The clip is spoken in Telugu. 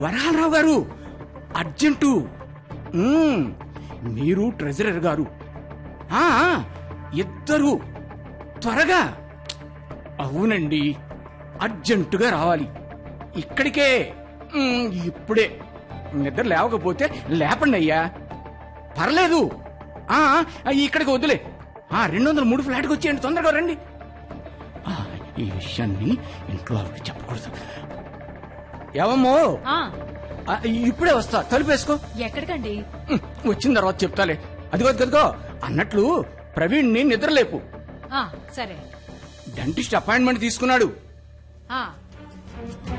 వరహాలరావు గారు అర్జెంటు మ్మ్. మీరు ట్రెజరర్ గారు ఆ, ఇద్దరు త్వరగా అవునండి అర్జెంటుగా రావాలి ఇక్కడికే మ్మ్, ఇప్పుడే నిద్ర లేవకపోతే లేపండి అయ్యా పర్లేదు ఆ, ఆ, ఇక్కడికి వద్దులే ఆ రెండు వందల మూడు ఫ్లాట్కి వచ్చేయండి తొందరగా రండి ఆ, ఈ విషయాన్ని ఇంట్లో వాళ్ళకి చెప్పకూడదు ఏవమ్మో ఆ ఆ, ఇప్పుడే వస్తా తలుపేసుకో ఎక్కడికండి ఉమ్, వచ్చిన తర్వాత చెప్తాలే అదిగో అదిగో అన్నట్లు ప్రవీణ్ ని నిద్రలేపు ఆ సరే డెంటిస్ట్ అపాయింట్మెంట్ తీసుకున్నాడు ఆ